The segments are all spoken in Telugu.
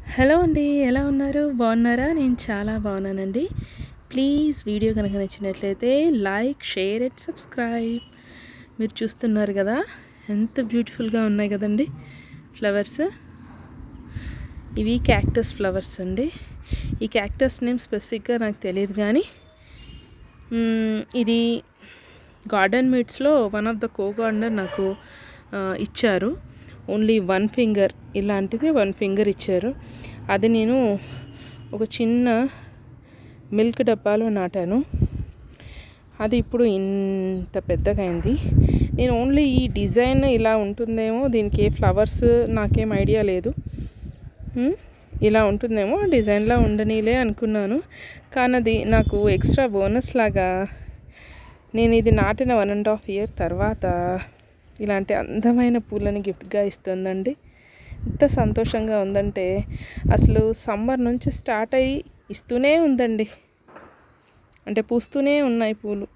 హలో అండి ఎలా ఉన్నారు బాగున్నారా నేను చాలా బాగున్నానండి ప్లీజ్ వీడియో కనుక నచ్చినట్లయితే లైక్ షేర్ అండ్ సబ్స్క్రైబ్ మీరు చూస్తున్నారు కదా ఎంత బ్యూటిఫుల్గా ఉన్నాయి కదండి ఫ్లవర్స్ ఇవి క్యాక్టస్ ఫ్లవర్స్ అండి ఈ క్యాక్టస్ నేమ్ స్పెసిఫిక్గా నాకు తెలియదు కానీ మ్మ్, ఇది గార్డెన్ మీట్స్లో one of the co gardener నాకు ఆ, ఇచ్చారు ఓన్లీ వన్ ఫింగర్ ఇలాంటిది వన్ ఫింగర్ ఇచ్చారు అది నేను ఒక చిన్న మిల్క్ డబ్బాలో నాటాను అది ఇప్పుడు ఇంత పెద్దగా అయింది నేను ఓన్లీ ఈ డిజైన్ ఇలా ఉంటుందేమో దీనికి ఏ ఫ్లవర్స్ నాకేం ఐడియా లేదు మ్మ్? ఇలా ఉంటుందేమో డిజైన్లా ఉండనీలే అనుకున్నాను కానీ అది నాకు ఎక్స్ట్రా బోనస్ లాగా నేను ఇది నాటిన వన్ అండ్ హాఫ్ ఇయర్ తర్వాత ఇలాంటి అందమైన పూలని గిఫ్ట్గా ఇస్తుందండి ఎంత సంతోషంగా ఉందంటే అసలు సమ్మర్ నుంచి స్టార్ట్ అయ్యి ఇస్తూనే ఉందండి అంటే పూస్తూనే ఉన్నాయి పూలు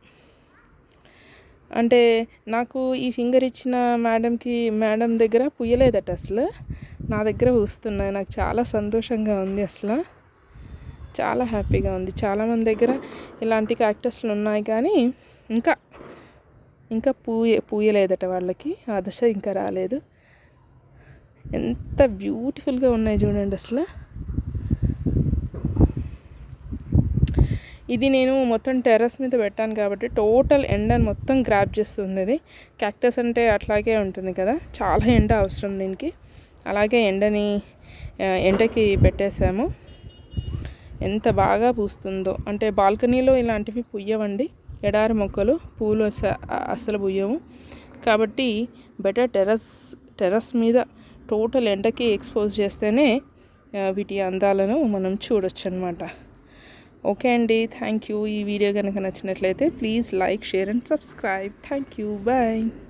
అంటే నాకు ఈ ఫింగర్ ఇచ్చిన మేడంకి మేడం దగ్గర పుయ్యలేదట అసలు నా దగ్గర పూస్తున్నాయి నాకు చాలా సంతోషంగా ఉంది అసలు చాలా హ్యాపీగా ఉంది చాలామంది దగ్గర ఇలాంటి క్యాక్టస్లు ఉన్నాయి కానీ ఇంకా ఇంకా పూయ పూయలేదట వాళ్ళకి ఆ దశ ఇంకా రాలేదు ఎంత బ్యూటిఫుల్గా ఉన్నాయి చూడండి అసలు ఇది నేను మొత్తం టెర్రస్ మీద పెట్టాను కాబట్టి టోటల్ ఎండని మొత్తం గ్రాప్ చేస్తుంది ఇది క్యాక్టస్ అంటే అట్లాగే ఉంటుంది కదా చాలా ఎండ అవసరం దీనికి అలాగే ఎండని ఆ, ఎండకి పెట్టేసాము ఎంత బాగా పూస్తుందో అంటే బాల్కనీలో ఇలాంటివి పుయ్యవండి ఎడారి మొక్కలు పూలు అస- అస్సలు పుయ్యవు కాబట్టి బెటర్ టెర్రస్ టెర్రస్ మీద టోటల్ ఎండకి ఎక్స్పోజ్ చేస్తేనే ఆ, వీటి అందాలను మనం చూడొచ్చు అనమాట ఓకే అండి థ్యాంక్ యూ ఈ వీడియో కనుక నచ్చినట్లయితే please like share and subscribe thank you bye